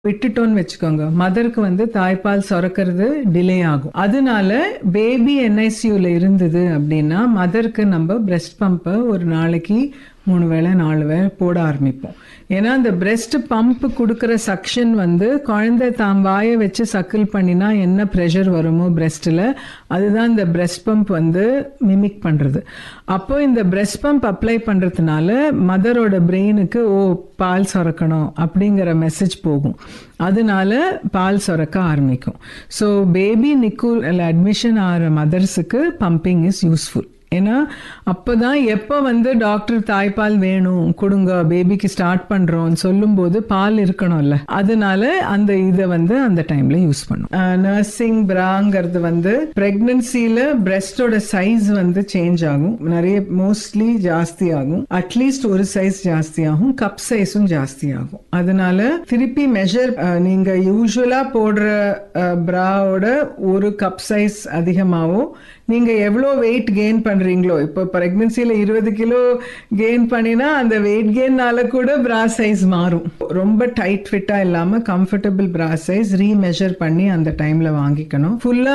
விட்டுட்டோம்னு வச்சுக்கோங்க மதருக்கு வந்து தாய்ப்பால் சுரக்கிறது டிலே ஆகும் அதனால பேபி என்ஐசியூல இருந்தது அப்படின்னா மதருக்கு நம்ம பிரெஸ்ட் பம்பை ஒரு நாளைக்கு மூணு வேளை நாலு வேளை போட ஆரம்பிப்போம் ஏன்னா அந்த பிரெஸ்ட் பம்ப் கொடுக்குற சக்ஷன் வந்து குழந்தை தாம் வாயை வச்சு சக்கிள் பண்ணினா என்ன ப்ரெஷர் வருமோ பிரெஸ்ட்டில் அதுதான் இந்த பிரெஸ்ட் பம்ப் வந்து மிமிக் பண்ணுறது அப்போ இந்த பிரெஸ்ட் பம்ப் அப்ளை பண்ணுறதுனால மதரோட பிரெயினுக்கு ஓ பால் சுரக்கணும் அப்படிங்கிற மெசேஜ் போகும் அதனால பால் சுரக்க ஆரம்பிக்கும் ஸோ பேபி நிக்கூல் அட்மிஷன் ஆகிற மதர்ஸுக்கு பம்பிங் இஸ் யூஸ்ஃபுல் ஏன்னா அப்போதான் எப்போ வந்து டாக்டர் தாய்ப்பால் வேணும் கொடுங்க பேபிக்கு ஸ்டார்ட் பண்ணுறோம் சொல்லும்போது பால் இருக்கணும்ல அதனால அந்த இதை வந்து அந்த டைம்ல யூஸ் பண்ணும் நர்சிங் பிராங்கிறது வந்து பிரெக்னன்சியில் பிரெஸ்டோட சைஸ் வந்து சேஞ்ச் ஆகும் நிறைய மோஸ்ட்லி ஜாஸ்தி ஆகும் அட்லீஸ்ட் ஒரு சைஸ் ஜாஸ்தி ஆகும் கப் சைஸும் ஜாஸ்தி ஆகும் அதனால திருப்பி மெஷர் நீங்க யூஸ்வலா போடுற பிராவோட ஒரு கப் சைஸ் அதிகமாகவோ நீங்க எவ்வளோ வெயிட் கெயின் பண்றீங்களோ இப்போ பிரெக்னன்சில இருபது கிலோ கெயின் பண்ணினா அந்த வெயிட் கெயின்னால கூட பிரா சைஸ் மாறும் ரொம்ப டைட் ஃபிட்டா இல்லாம கம்ஃபர்டபுள் பிரா சைஸ் ரீமெஷர் பண்ணி அந்த டைம்ல வாங்கிக்கணும் ஃபுல்லா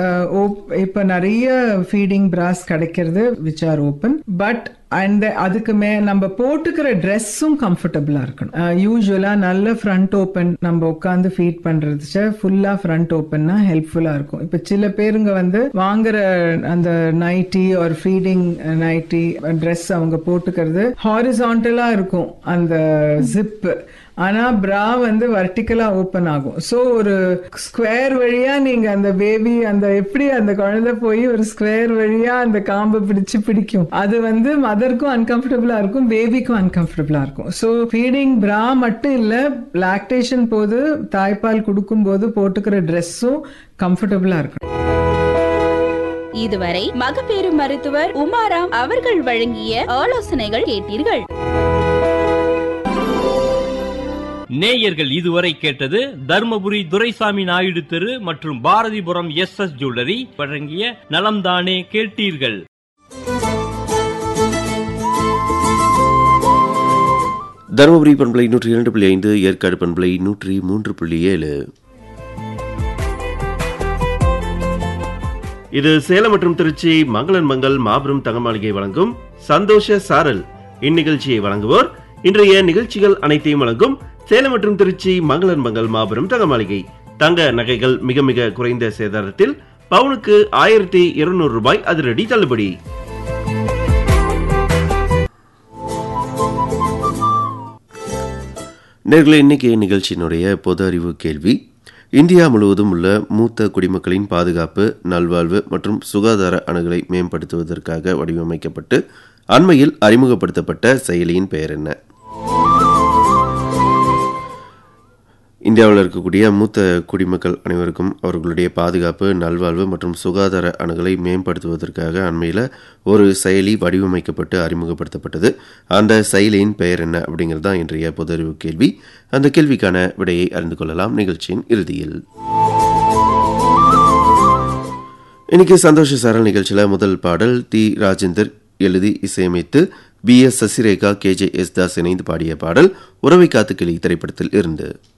இப்போ நிறைய ஃபீடிங் பிராஸ் கிடைக்கிறது which are open but and அதுக்கு மே நம்ம போட்டுக்கிற ட்ரெஸ்ஸும் கம்ஃபர்டபுளாக இருக்கணும் யூஸ்வலாக நல்ல ஃப்ரண்ட் ஓப்பன் நம்ம உட்காந்து ஃபீட் பண்ணுறது ஃபுல்லாக ஃப்ரண்ட் ஓப்பன்னா ஹெல்ப்ஃபுல்லாக இருக்கும் இப்போ சில பேருங்க வந்து வாங்குற அந்த நைட்டி ஒரு ஃபீடிங் நைட்டி ட்ரெஸ் அவங்க போட்டுக்கிறது ஹாரிசான்டலாக இருக்கும் அந்த ஜிப்பு ஆனா பிரா வந்து வர்டிக்கலா ஓப்பன் ஆகும் ஸோ ஒரு ஸ்கொயர் வழியா நீங்க அந்த பேபி அந்த எப்படி அந்த குழந்தை போய் ஒரு ஸ்கொயர் வழியா அந்த காம்பை பிடிச்சு பிடிக்கும் அது வந்து மதருக்கும் அன்கம்ஃபர்டபுளா இருக்கும் பேபிக்கும் அன்கம்ஃபர்டபுளா இருக்கும் ஸோ ஃபீடிங் பிரா மட்டும் இல்ல லாக்டேஷன் போது தாய்ப்பால் கொடுக்கும் போது போட்டுக்கிற ட்ரெஸ்ஸும் கம்ஃபர்டபுளா இருக்கும் இதுவரை மகப்பேறு மருத்துவர் உமாராம் அவர்கள் வழங்கிய ஆலோசனைகள் கேட்டீர்கள் நேயர்கள் இதுவரை கேட்டது தர்மபுரி துரைசாமி நாயுடு தெரு மற்றும் பாரதிபுரம் எஸ் எஸ் ஜுவல்லரி வழங்கிய நலம்தானே கேட்டீர்கள் தருமபுரி பண்பலை நூற்றி இரண்டு புள்ளி ஐந்து ஏற்காடு பண்பலை நூற்றி மூன்று புள்ளி ஏழு இது சேலம் மற்றும் திருச்சி மங்களன் மங்கள் மாபெரும் தங்கமாளிகை வழங்கும் சந்தோஷ சாரல் இந்நிகழ்ச்சியை வழங்குவோர் இன்றைய நிகழ்ச்சிகள் அனைத்தையும் வழங்கும் சேலம் மற்றும் திருச்சி மங்களன் மங்கள் மாபெரும் தங்கமாளிகை தங்க நகைகள் மிக மிக குறைந்த சேதாரத்தில் பவுனுக்கு ஆயிரத்தி இருநூறு ரூபாய் அதிரடி தள்ளுபடி நேர்களை இன்னைக்கு நிகழ்ச்சியினுடைய பொது அறிவு கேள்வி இந்தியா முழுவதும் உள்ள மூத்த குடிமக்களின் பாதுகாப்பு நல்வாழ்வு மற்றும் சுகாதார அணுகலை மேம்படுத்துவதற்காக வடிவமைக்கப்பட்டு அண்மையில் அறிமுகப்படுத்தப்பட்ட செயலியின் பெயர் என்ன இந்தியாவில் இருக்கக்கூடிய மூத்த குடிமக்கள் அனைவருக்கும் அவர்களுடைய பாதுகாப்பு நல்வாழ்வு மற்றும் சுகாதார அணுகலை மேம்படுத்துவதற்காக அண்மையில் ஒரு செயலி வடிவமைக்கப்பட்டு அறிமுகப்படுத்தப்பட்டது அந்த செயலியின் பெயர் என்ன அப்படிங்கிறது தான் இன்றைய பொதறிவு கேள்வி அந்த கேள்விக்கான விடையை அறிந்து கொள்ளலாம் நிகழ்ச்சியின் இறுதியில் இன்னைக்கு சந்தோஷ சாரல் நிகழ்ச்சியில் முதல் பாடல் தி ராஜேந்தர் எழுதி இசையமைத்து P S Sasirekha K J S Das இணைந்து பாடிய பாடல் உறவை காத்து கிளி திரைப்படத்தில் இருந்து